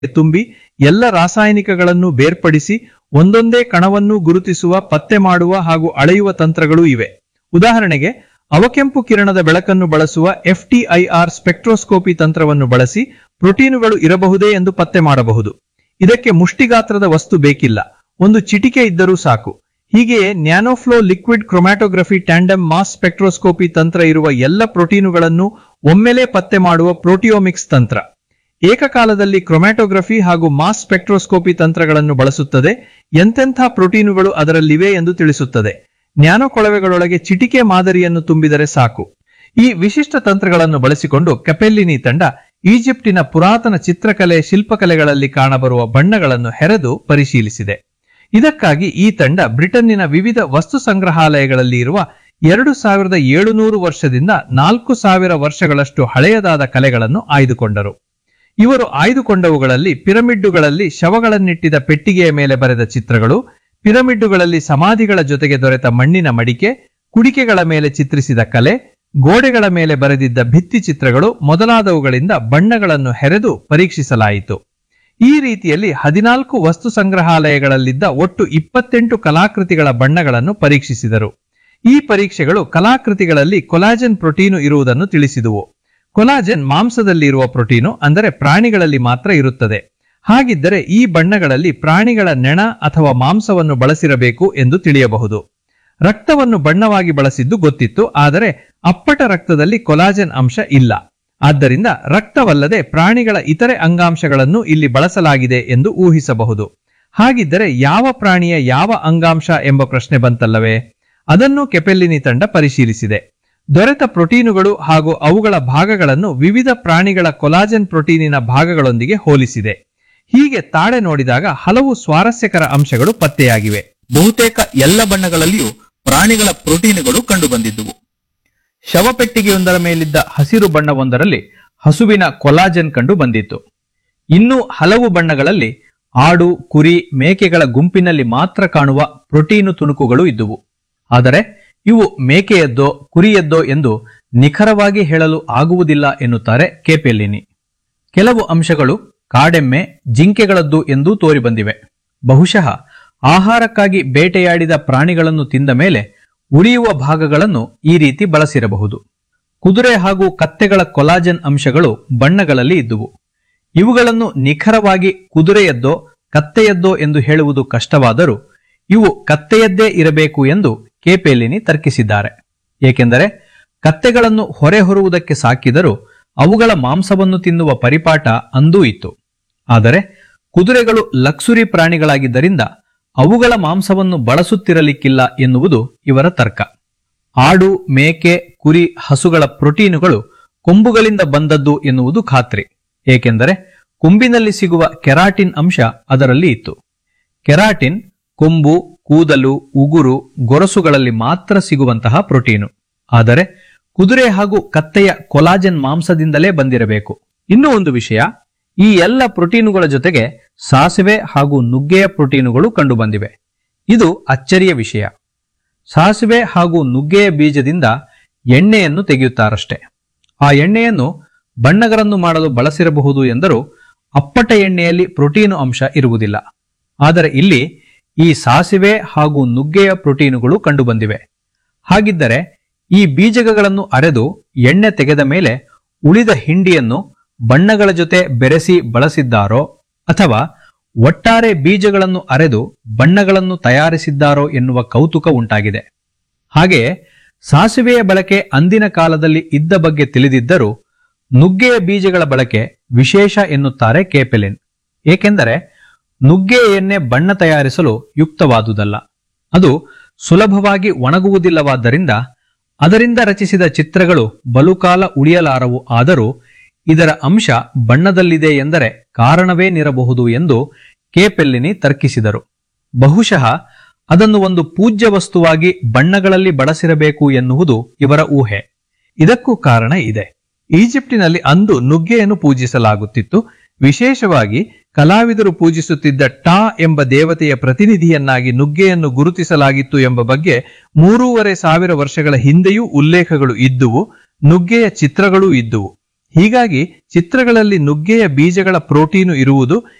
ತುಂಬಿ ಎಲ್ಲ ರಾಸಾಯನಿಕಗಳನ್ನು ಬೇರ್ಪಡಿಸಿ ಒಂದೊಂದೇ ಕಣವನ್ನು ಗುರುತಿಸುವ ಪತ್ತೆ ಮಾಡುವ ಹಾಗೂ ಅಳೆಯುವ ತಂತ್ರಗಳೂ ಇವೆ ಉದಾಹರಣೆಗೆ ಅವಕೆಂಪು ಕಿರಣದ ಬೆಳಕನ್ನು ಬಳಸುವ ಎಫ್ಟಿಐಆರ್ ಸ್ಪೆಕ್ಟ್ರೋಸ್ಕೋಪಿ ತಂತ್ರವನ್ನು ಬಳಸಿ ಪ್ರೋಟೀನುಗಳು ಇರಬಹುದೇ ಎಂದು ಪತ್ತೆ ಮಾಡಬಹುದು ಇದಕ್ಕೆ ಮುಷ್ಟಿಗಾತ್ರದ ವಸ್ತು ಬೇಕಿಲ್ಲ ಒಂದು ಚಿಟಿಕೆ ಇದ್ದರೂ ಸಾಕು ಹೀಗೆಯೇ nanoflow liquid chromatography tandem mass spectroscopy ತಂತ್ರ ಇರುವ ಎಲ್ಲ ಪ್ರೋಟೀನುಗಳನ್ನು ಒಮ್ಮೆಲೇ ಪತ್ತೆ ಮಾಡುವ ಪ್ರೋಟಿಯೋಮಿಕ್ಸ್ ತಂತ್ರ ಏಕಕಾಲದಲ್ಲಿ ಕ್ರೊಮ್ಯಾಟೋಗ್ರಫಿ ಹಾಗೂ ಮಾಸ್ ಸ್ಪೆಕ್ಟ್ರೋಸ್ಕೋಪಿ ತಂತ್ರಗಳನ್ನು ಬಳಸುತ್ತದೆ ಎಂತೆಂಥ ಪ್ರೋಟೀನುಗಳು ಅದರಲ್ಲಿವೆ ಎಂದು ತಿಳಿಸುತ್ತದೆ ನ್ಯಾನೋ ಕೊಳವೆಗಳೊಳಗೆ ಚಿಟಿಕೆ ಮಾದರಿಯನ್ನು ತುಂಬಿದರೆ ಸಾಕು ಈ ವಿಶಿಷ್ಟ ತಂತ್ರಗಳನ್ನು ಬಳಸಿಕೊಂಡು ಕೆಪೆಲ್ಲಿನಿ ತಂಡ ಈಜಿಪ್ಟಿನ ಪುರಾತನ ಚಿತ್ರಕಲೆ ಶಿಲ್ಪಕಲೆಗಳಲ್ಲಿ ಕಾಣಬರುವ ಬಣ್ಣಗಳನ್ನು ಹೆರೆದು ಪರಿಶೀಲಿಸಿದೆ ಇದಕ್ಕಾಗಿ ಈ ತಂಡ ಬ್ರಿಟನ್ನಿನ ವಿವಿಧ ವಸ್ತು ಸಂಗ್ರಹಾಲಯಗಳಲ್ಲಿ ಇರುವ ಎರಡು ಸಾವಿರದ ಏಳುನೂರು ವರ್ಷದಿಂದ ನಾಲ್ಕು ಸಾವಿರ ವರ್ಷಗಳಷ್ಟು ಹಳೆಯದಾದ ಕಲೆಗಳನ್ನು ಆಯ್ದುಕೊಂಡರು ಇವರು ಆಯ್ದುಕೊಂಡವುಗಳಲ್ಲಿ ಪಿರಮಿಡ್ಡುಗಳಲ್ಲಿ ಶವಗಳನ್ನಿಟ್ಟಿದ ಪೆಟ್ಟಿಗೆಯ ಮೇಲೆ ಬರೆದ ಚಿತ್ರಗಳು ಪಿರಮಿಡ್ಡುಗಳಲ್ಲಿ ಸಮಾಧಿಗಳ ಜೊತೆಗೆ ದೊರೆತ ಮಣ್ಣಿನ ಮಡಿಕೆ ಕುಡಿಕೆಗಳ ಮೇಲೆ ಚಿತ್ರಿಸಿದ ಕಲೆ ಗೋಡೆಗಳ ಮೇಲೆ ಬರೆದಿದ್ದ ಭಿತ್ತಿ ಚಿತ್ರಗಳು ಮೊದಲಾದವುಗಳಿಂದ ಬಣ್ಣಗಳನ್ನು ಹೆರೆದು ಪರೀಕ್ಷಿಸಲಾಯಿತು ಈ ರೀತಿಯಲ್ಲಿ ಹದಿನಾಲ್ಕು ವಸ್ತು ಸಂಗ್ರಹಾಲಯಗಳಲ್ಲಿದ್ದ ಒಟ್ಟು ಇಪ್ಪತ್ತೆಂಟು ಕಲಾಕೃತಿಗಳ ಬಣ್ಣಗಳನ್ನು ಪರೀಕ್ಷಿಸಿದರು ಈ ಪರೀಕ್ಷೆಗಳು ಕಲಾಕೃತಿಗಳಲ್ಲಿ ಕೊಲಾಜನ್ ಪ್ರೋಟೀನು ಇರುವುದನ್ನು ತಿಳಿಸಿದುವು ಕೊಲಾಜನ್ ಮಾಂಸದಲ್ಲಿ ಇರುವ ಪ್ರೋಟೀನು ಅಂದರೆ ಪ್ರಾಣಿಗಳಲ್ಲಿ ಮಾತ್ರ ಇರುತ್ತದೆ ಹಾಗಿದ್ದರೆ ಈ ಬಣ್ಣಗಳಲ್ಲಿ ಪ್ರಾಣಿಗಳ ನೆಣ ಅಥವಾ ಮಾಂಸವನ್ನು ಬಳಸಿರಬೇಕು ಎಂದು ತಿಳಿಯಬಹುದು ರಕ್ತವನ್ನು ಬಣ್ಣವಾಗಿ ಬಳಸಿದ್ದು ಗೊತ್ತಿತ್ತು ಆದರೆ ಅಪ್ಪಟ ರಕ್ತದಲ್ಲಿ ಕೊಲಾಜನ್ ಅಂಶ ಇಲ್ಲ ಆದ್ದರಿಂದ ರಕ್ತವಲ್ಲದೆ ಪ್ರಾಣಿಗಳ ಇತರೆ ಅಂಗಾಂಶಗಳನ್ನು ಇಲ್ಲಿ ಬಳಸಲಾಗಿದೆ ಎಂದು ಊಹಿಸಬಹುದು ಹಾಗಿದ್ದರೆ ಯಾವ ಪ್ರಾಣಿಯ ಯಾವ ಅಂಗಾಂಶ ಎಂಬ ಪ್ರಶ್ನೆ ಬಂತಲ್ಲವೇ ಅದನ್ನು ಕೆಪೆಲ್ಲಿನಿ ತಂಡ ಪರಿಶೀಲಿಸಿದೆ ದೊರೆತ ಪ್ರೋಟೀನುಗಳು ಹಾಗೂ ಅವುಗಳ ಭಾಗಗಳನ್ನು ವಿವಿಧ ಪ್ರಾಣಿಗಳ ಕೊಲಾಜನ್ ಪ್ರೋಟೀನಿನ ಭಾಗಗಳೊಂದಿಗೆ ಹೋಲಿಸಿದೆ ಹೀಗೆ ತಾಳೆ ನೋಡಿದಾಗ ಹಲವು ಸ್ವಾರಸ್ಯಕರ ಅಂಶಗಳು ಪತ್ತೆಯಾಗಿವೆ ಬಹುತೇಕ ಎಲ್ಲ ಬಣ್ಣಗಳಲ್ಲಿಯೂ ಪ್ರಾಣಿಗಳ ಪ್ರೋಟೀನುಗಳು ಕಂಡುಬಂದಿದ್ದುವು ಶವಪೆಟ್ಟಿಗೆಯೊಂದರ ಮೇಲಿದ್ದ ಹಸಿರು ಬಣ್ಣವೊಂದರಲ್ಲಿ ಹಸುವಿನ ಕೊಲಾಜನ್ ಕಂಡು ಬಂದಿತ್ತು ಇನ್ನು ಹಲವು ಬಣ್ಣಗಳಲ್ಲಿ ಆಡು ಕುರಿ ಮೇಕೆಗಳ ಗುಂಪಿನಲ್ಲಿ ಮಾತ್ರ ಕಾಣುವ ಪ್ರೋಟೀನು ತುಣುಕುಗಳು ಇದ್ದುವು ಆದರೆ ಇವು ಮೇಕೆಯದ್ದೋ ಕುರಿಯದ್ದೋ ಎಂದು ನಿಖರವಾಗಿ ಹೇಳಲು ಆಗುವುದಿಲ್ಲ ಎನ್ನುತ್ತಾರೆ ಕೆಪೆಲ್ಲಿನಿ ಕೆಲವು ಅಂಶಗಳು ಕಾಡೆಮ್ಮೆ ಜಿಂಕೆಗಳದ್ದು ಎಂದೂ ತೋರಿಬಂದಿವೆ ಬಹುಶಃ ಆಹಾರಕ್ಕಾಗಿ ಬೇಟೆಯಾಡಿದ ಪ್ರಾಣಿಗಳನ್ನು ತಿಂದ ಮೇಲೆ ಉಳಿಯುವ ಭಾಗಗಳನ್ನು ಈ ರೀತಿ ಬಳಸಿರಬಹುದು ಕುದುರೆ ಹಾಗೂ ಕತ್ತೆಗಳ ಕೊಲಾಜನ್ ಅಂಶಗಳು ಬಣ್ಣಗಳಲ್ಲಿ ಇದ್ದುವು ಇವುಗಳನ್ನು ನಿಖರವಾಗಿ ಕುದುರೆಯದ್ದೋ ಕತ್ತೆಯದ್ದೋ ಎಂದು ಹೇಳುವುದು ಕಷ್ಟವಾದರೂ ಇವು ಕತ್ತೆಯದ್ದೇ ಇರಬೇಕು ಎಂದು ಕೆಪೆಲಿನಿ ತರ್ಕಿಸಿದ್ದಾರೆ ಏಕೆಂದರೆ ಕತ್ತೆಗಳನ್ನು ಹೊರೆ ಹೊರುವುದಕ್ಕೆ ಸಾಕಿದರೂ ಅವುಗಳ ಮಾಂಸವನ್ನು ತಿನ್ನುವ ಪರಿಪಾಠ ಅಂದೂ ಇತ್ತು ಆದರೆ ಕುದುರೆಗಳು ಲಕ್ಸುರಿ ಪ್ರಾಣಿಗಳಾಗಿದ್ದರಿಂದ ಅವುಗಳ ಮಾಂಸವನ್ನು ಬಳಸುತ್ತಿರಲಿಕ್ಕಿಲ್ಲ ಎನ್ನುವುದು ಇವರ ತರ್ಕ ಆಡು ಮೇಕೆ ಕುರಿ ಹಸುಗಳ ಪ್ರೋಟೀನುಗಳು ಕೊಂಬುಗಳಿಂದ ಬಂದದ್ದು ಎನ್ನುವುದು ಖಾತ್ರಿ ಏಕೆಂದರೆ ಕೊಂಬಿನಲ್ಲಿ ಸಿಗುವ ಕೆರಾಟಿನ್ ಅಂಶ ಅದರಲ್ಲಿ ಇತ್ತು ಕೆರಾಟಿನ್ ಕೊಂಬು ಕೂದಲು ಉಗುರು ಗೊರಸುಗಳಲ್ಲಿ ಮಾತ್ರ ಸಿಗುವಂತಹ ಪ್ರೋಟೀನು ಆದರೆ ಕುದುರೆ ಹಾಗೂ ಕತ್ತೆಯ ಕೊಲಾಜನ್ ಮಾಂಸದಿಂದಲೇ ಬಂದಿರಬೇಕು ಇನ್ನೂ ಒಂದು ವಿಷಯ ಈ ಎಲ್ಲ ಪ್ರೋಟೀನುಗಳ ಜೊತೆಗೆ ಸಾಸಿವೆ ಹಾಗೂ ನುಗ್ಗೆಯ ಪ್ರೋಟೀನುಗಳು ಕಂಡುಬಂದಿವೆ ಇದು ಅಚ್ಚರಿಯ ವಿಷಯ ಸಾಸಿವೆ ಹಾಗೂ ನುಗ್ಗೆಯ ಬೀಜದಿಂದ ಎಣ್ಣೆಯನ್ನು ತೆಗೆಯುತ್ತಾರಷ್ಟೆ ಆ ಎಣ್ಣೆಯನ್ನು ಬಣ್ಣಗಳನ್ನು ಮಾಡಲು ಬಳಸಿರಬಹುದು ಎಂದರೂ ಅಪ್ಪಟ ಎಣ್ಣೆಯಲ್ಲಿ ಪ್ರೋಟೀನು ಅಂಶ ಇರುವುದಿಲ್ಲ ಆದರೆ ಇಲ್ಲಿ ಈ ಸಾಸಿವೆ ಹಾಗೂ ನುಗ್ಗೆಯ ಪ್ರೋಟೀನುಗಳು ಕಂಡುಬಂದಿವೆ ಹಾಗಿದ್ದರೆ ಈ ಬೀಜಗಳನ್ನು ಅರೆದು ಎಣ್ಣೆ ತೆಗೆದ ಮೇಲೆ ಉಳಿದ ಹಿಂಡಿಯನ್ನು ಬಣ್ಣಗಳ ಜೊತೆ ಬೆರೆಸಿ ಬಳಸಿದ್ದಾರೋ ಅಥವಾ ಒಟ್ಟಾರೆ ಬೀಜಗಳನ್ನು ಅರೆದು ಬಣ್ಣಗಳನ್ನು ತಯಾರಿಸಿದ್ದಾರೋ ಎನ್ನುವ ಕೌತುಕ ಉಂಟಾಗಿದೆ ಹಾಗೆಯೇ ಸಾಸಿವೆಯ ಬಳಕೆ ಅಂದಿನ ಕಾಲದಲ್ಲಿ ಇದ್ದ ಬಗ್ಗೆ ತಿಳಿದಿದ್ದರೂ ನುಗ್ಗೆಯ ಬೀಜಗಳ ಬಳಕೆ ವಿಶೇಷ ಎನ್ನುತ್ತಾರೆ ಕೇಪೆಲಿನ್ ಏಕೆಂದರೆ ನುಗ್ಗೆಯ ಎಣ್ಣೆ ಬಣ್ಣ ತಯಾರಿಸಲು ಯುಕ್ತವಾದುದಲ್ಲ ಅದು ಸುಲಭವಾಗಿ ಒಣಗುವುದಿಲ್ಲವಾದ್ದರಿಂದ ಅದರಿಂದ ರಚಿಸಿದ ಚಿತ್ರಗಳು ಬಲುಕಾಲ ಉಳಿಯಲಾರವು ಆದರೂ ಇದರ ಅಂಶ ಬಣ್ಣದಲ್ಲಿದೆ ಎಂದರೆ ಕಾರಣವೇನಿರಬಹುದು ಎಂದು ಕೇಪೆಲ್ಲಿನಿ ತರ್ಕಿಸಿದರು ಬಹುಶಃ ಅದನ್ನು ಒಂದು ಪೂಜ್ಯ ವಸ್ತುವಾಗಿ ಬಣ್ಣಗಳಲ್ಲಿ ಬಳಸಿರಬೇಕು ಎನ್ನುವುದು ಇವರ ಊಹೆ ಇದಕ್ಕೂ ಕಾರಣ ಇದೆ ಈಜಿಪ್ಟಿನಲ್ಲಿ ಅಂದು ನುಗ್ಗೆಯನ್ನು ಪೂಜಿಸಲಾಗುತ್ತಿತ್ತು ವಿಶೇಷವಾಗಿ ಕಲಾವಿದರು ಪೂಜಿಸುತ್ತಿದ್ದ ಟಾ ಎಂಬ ದೇವತೆಯ ಪ್ರತಿನಿಧಿಯನ್ನಾಗಿ ನುಗ್ಗೆಯನ್ನು ಗುರುತಿಸಲಾಗಿತ್ತು ಎಂಬ ಬಗ್ಗೆ ಮೂರೂವರೆ ಸಾವಿರ ವರ್ಷಗಳ ಹಿಂದೆಯೂ ಉಲ್ಲೇಖಗಳು ಇದ್ದುವು ನುಗ್ಗೆಯ ಚಿತ್ರಗಳೂ ಇದ್ದುವು ಹೀಗಾಗಿ ಚಿತ್ರಗಳಲ್ಲಿ ನುಗ್ಗೆಯ ಬೀಜಗಳ ಪ್ರೋಟೀನು ಇರುವುದು